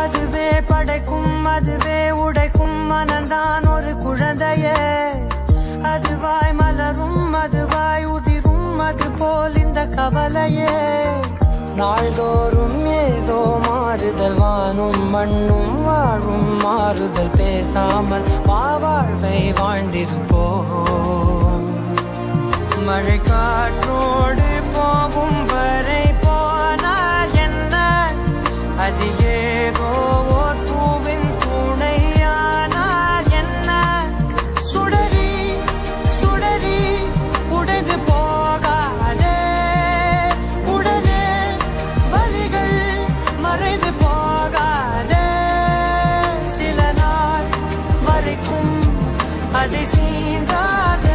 அதுவே படைக்கும் அதுவே உடைக்கும் மனந்தான் ஒரு குழந்தையே அதுவாய் மலரும் அதுவாய் உதிரும் அது போல் இந்த கவலையே நாள்தோறும் ஏதோ மாறுதல் வானும் மண்ணும் வாழும் மாறுதல் பேசாமல் வாழ்வை வாழ்ந்திருப்போம் மழை காற்றோடு போகும் வரை போனால் என்ன அது ஏதோ ஓர் பூவின் துணையானால் என்ன சுடரி சுடரி உடைந்து போகாதே உடனே வலிகள் மறைந்து போகாதே சில நாள் வரைக்கும் அதை சீண்டாதே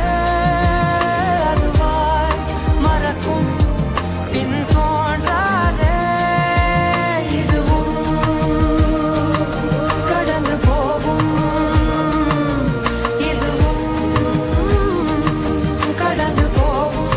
அதுவாய் மறக்கும் பின் தோன்றாதே இதுவும் கடந்து போகும் இதுவும் கடந்து போகும்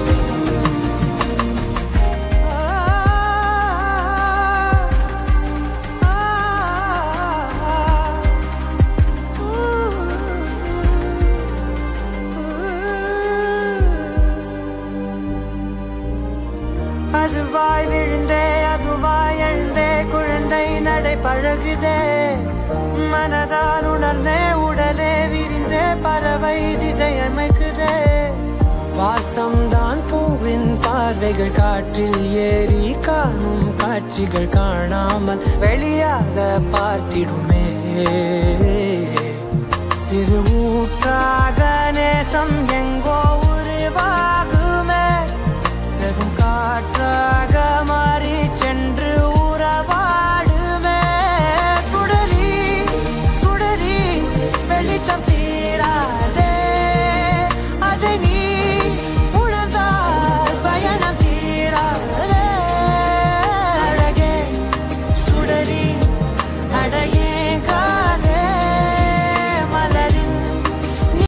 அதுவாய் விழுந்தே அதுவாய் எழுந்தே குழந்தை நடை பழகுதே மனதால் உணர்ந்தே உடலே விரிந்தே பறவை திசை அமைக்குதே வாசம்தான் பூவின் பார்வைகள் காற்றில் ஏறி காணும் காட்சிகள் காணாமல் வெளியாக பார்த்திடுமே சிறு ஊற்றாக நேசம் எங்கோ